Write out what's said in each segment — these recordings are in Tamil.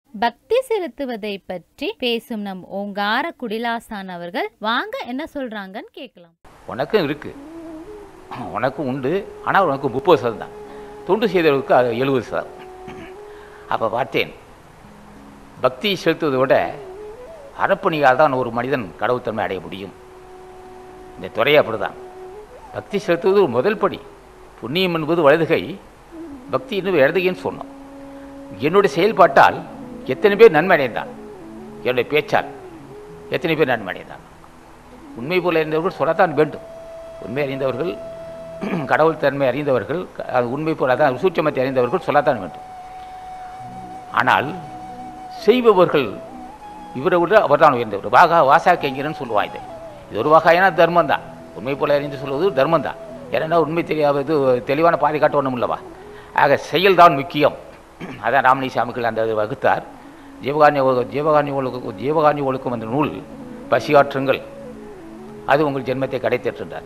பக்தி செலுத்துவதை பற்றி பேசும் நம் ஓங்கார குடிலாசான் அவர்கள் வாங்க என்ன சொல்றாங்கன்னு கேட்கலாம் உனக்கும் இருக்கு உனக்கும் உண்டு ஆனால் உனக்கு முப்பது சதம் தான் தொண்டு செய்தவர்களுக்கு அது எழுபது சதம் அப்போ பார்த்தேன் பக்தி செலுத்துவதை விட அறப்பணியால் தான் ஒரு மனிதன் கடவுத்தன்மை அடைய முடியும் இந்த துறையை அப்படிதான் பக்தி செலுத்துவது ஒரு முதல் படி புண்ணியம் என்பது வலதுகை பக்தி என்பது இடதுகைன்னு சொன்னோம் என்னுடைய செயல்பாட்டால் எத்தனை பேர் நன்மை அடைந்தான் என்னுடைய பேச்சால் எத்தனை பேர் நன்மை அடைந்தான் உண்மை போல அறிந்தவர்கள் சொல்லத்தான் வேண்டும் உண்மை அறிந்தவர்கள் கடவுள் தன்மை அறிந்தவர்கள் அது உண்மை போல அதான் சூட்சமத்தை அறிந்தவர்கள் சொல்லத்தான் வேண்டும் ஆனால் செய்பவர்கள் இவரை விட அவர் தான் உயர்ந்தவர் வாகா வாசா கெங்கிறன்னு சொல்லுவான் இதை இது ஒரு வகையான தர்மம் தான் உண்மை போல அறிந்து சொல்வது தர்மம் தான் ஏன்னா உண்மை தெரியாதது தெளிவான பாதை காட்ட ஒன்றும் இல்லவா ஆக செயல்தான் முக்கியம் அதான் ராமணி சாமிகள் அந்த இது வகுத்தார் ஜீவகாரணி ஜீவகாரணி ஒழுக்கு ஜீவகாரணி ஒழுக்கம் என்ற நூல் பசியாற்றுங்கள் அது உங்கள் ஜென்மத்தை கடைத்தேற்றுன்றார்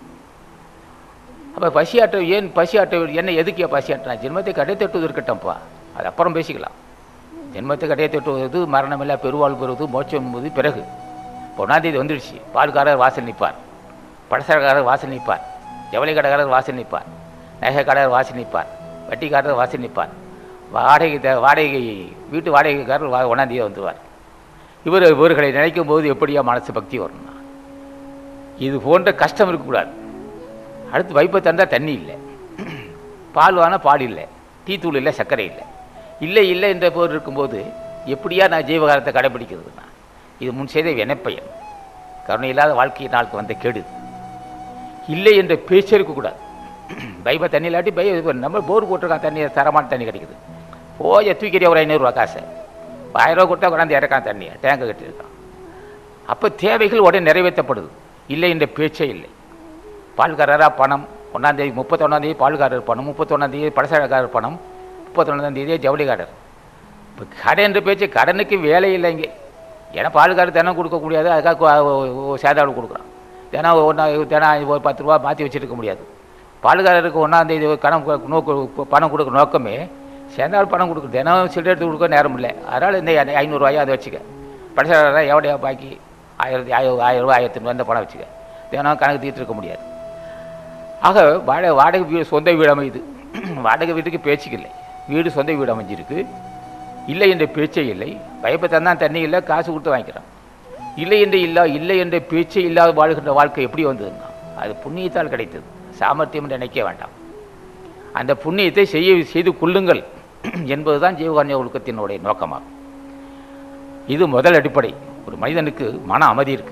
அப்போ பசியாற்ற ஏன் பசியாற்ற என்ன எதுக்கு பசியாற்றினா ஜென்மத்தை கடைத்தட்டுவது இருக்கட்டும்ப்பா அது அப்புறம் பேசிக்கலாம் ஜென்மத்தை கடைத்தட்டுவது மரணமில்லா பெருவாழ் பெறுவது மோட்சம் என்பது பிறகு இப்போ ஒன்றாந்தேதி வந்துடுச்சு பால்காரர் வாசல் நிற்பார் படசரக்காரர் வாசல் நிற்பார் ஜவுளி கடைக்காரர் வாசல் நிற்பார் நகைக்காரர் வாசல் நிற்பார் வட்டிக்காரர் வாசல் நிற்பார் வாடகை த- வாடகை வீட்டு வாடகைக்காரர் வா ஒன்றாந்தேதி வந்துடுவார் இவர் இவர்களை நினைக்கும் போது எப்படியா மனசு பக்தி வரணும்னா இது போன்ற கஷ்டம் இருக்கக்கூடாது அடுத்து வைப்பை தந்தால் தண்ணி இல்லை பால் வாங்கினா பால் இல்லை டீ தூள் இல்லை சர்க்கரை இல்லை இல்லை இல்லை என்ற போர் இருக்கும்போது எப்படியா நான் ஜீவகாரத்தை கடைபிடிக்கிறதுனா இது முன் செய்த வினைப்பயன் கருணை இல்லாத வாழ்க்கை நாளுக்கு வந்த கெடு இல்லை என்ற பேச்சே இருக்கக்கூடாது பைப்பை தண்ணி இல்லாட்டி பை இது நம்ம போர் போட்டிருக்கான் தண்ணி தரமான தண்ணி கிடைக்குது போய் தூக்கிறிய ஒரு ஐநூறுரூவா காசை ஆயிரம் ரூபா கொடுத்தா கொண்டாந்து இறக்கான் தண்ணியை டேங்கை கட்டியிருக்கான் அப்போ தேவைகள் உடனே நிறைவேற்றப்படுது இல்லை என்ற பேச்சே இல்லை பால்காரராக பணம் ஒன்றாந்தேதி முப்பத்தொன்னாந்தேதி பால்காரர் பணம் முப்பத்தொன்னாந்தேதி படசாரக்காரர் பணம் முப்பத்தொன்னாந்தேதி ஜவுளிக்காரர் இப்போ கடன் என்ற பேச்சு கடனுக்கு வேலை இல்லை இங்கே ஏன்னா பால்காரர் தினம் கொடுக்க முடியாது அதுக்காக சேதாடு கொடுக்குறான் தினம் ஒன்றா தினம் ஒரு பத்து ரூபா மாற்றி வச்சுருக்க முடியாது பால்காரருக்கு ஒன்றாந்தேதி கணம் கு- நோக்கு பணம் கொடுக்குற நோக்கமே சேந்தாள் பணம் கொடுக்குற தினம் சில்லறை எடுத்து கொடுக்க நேரம் இல்லை அதனால் இந்த ஐ- ஐநூறுரூவாயை அதை வச்சுக்க படசாரராக எவ்வளோ பாக்கி ஆயிரத்தி ஆயிரம் ஆயிரம் ரூபாய் ஆயிரத்தி ஐநூறு பணம் வச்சுக்க தினம் கணக்கு தீர்த்து இருக்க முடியாது ஆக வாடகை வாடகை வீடு சொந்த வீடு அமையுது வாடகை வீட்டுக்கு பேச்சுக்கில்லை வீடு சொந்த வீடு அமைஞ்சிருக்கு இல்லை என்ற பேச்சே இல்லை பயப்பை தந்தான் தண்ணி இல்லை காசு கொடுத்து வாங்கிக்கிறான் இல்லை என்று இல்லா இல்லை என்ற பேச்சே இல்லாத வாழ்கின்ற வாழ்க்கை எப்படி வந்ததுன்னா அது புண்ணியத்தால் கிடைத்தது சாமர்த்தியம் என்று நினைக்க வேண்டாம் அந்த புண்ணியத்தை செய்ய செய்து கொள்ளுங்கள் என்பதுதான் ஜீவகாரண்ய ஒழுக்கத்தினுடைய நோக்கமாகும் இது முதல் அடிப்படை ஒரு மனிதனுக்கு மன அமைதி இருக்கு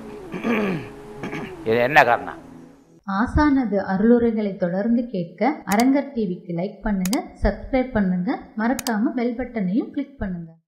இது என்ன காரணம் ஆசானது அருளுரைகளை தொடர்ந்து கேட்க அரங்கர் டிவிக்கு லைக் பண்ணுங்க சப்ஸ்கிரைப் பண்ணுங்க மறக்காம பெல் பட்டனையும் கிளிக் பண்ணுங்க